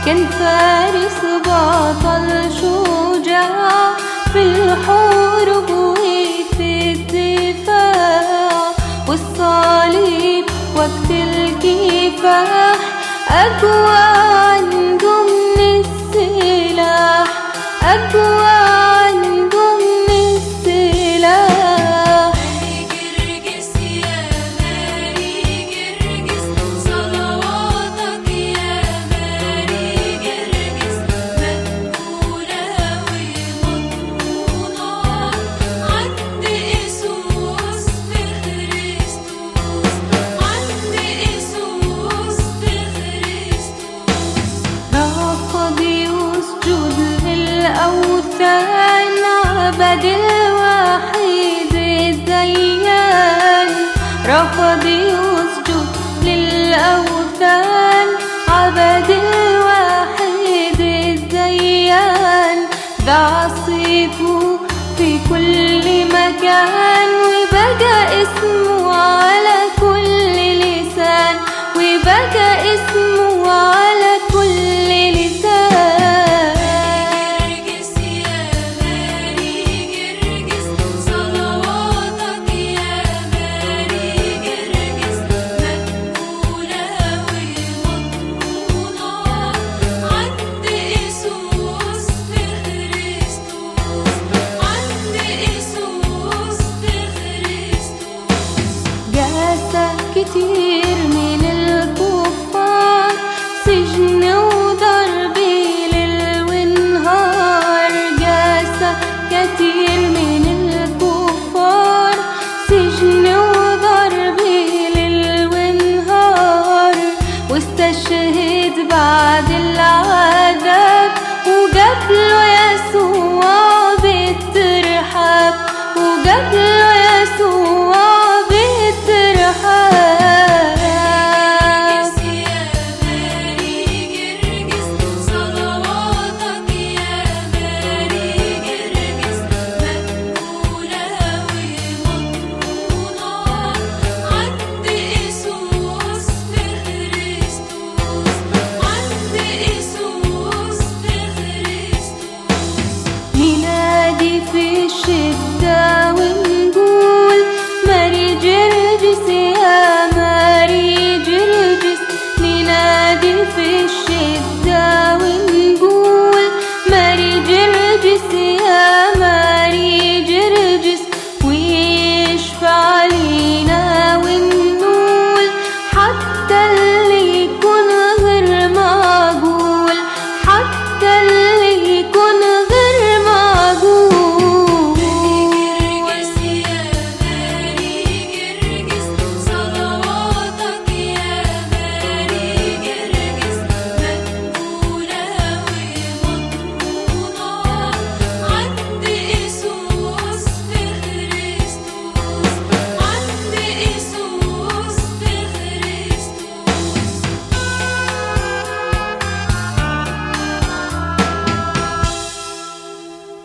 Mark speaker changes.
Speaker 1: كان فارس بطل شجاع في الحروب وفي الدفاع والصليب وقت الكفاح أقوى عنده من السلاح أقوى عنده من السلاح
Speaker 2: جرجس يا ماري جرجس صلواتك يا ماري جرجس مقبولة ومضمونة عند يسوس في خريستوس عند يسوس في خريستوس
Speaker 1: رفض يسجد للأوثان عبد الوحيد الديان رفض يسجد للأوثان عبد الوحيد الديان ضاع صيته في كل مكان وبقى اسمه على كل لسان وبقى اسمه على كل لسان
Speaker 2: جرجس يا ماري جرجس صلواتك يا ماري جرجس مقبولة ومضمونة عند يسوس في خريستوس عند يسوس في خريستوس
Speaker 1: جاسة كتير من الكفار سجن وضرب ليل ونهار جاسة كتير من الكفار سجن وضرب ليل ونهار واستشهد بعد العار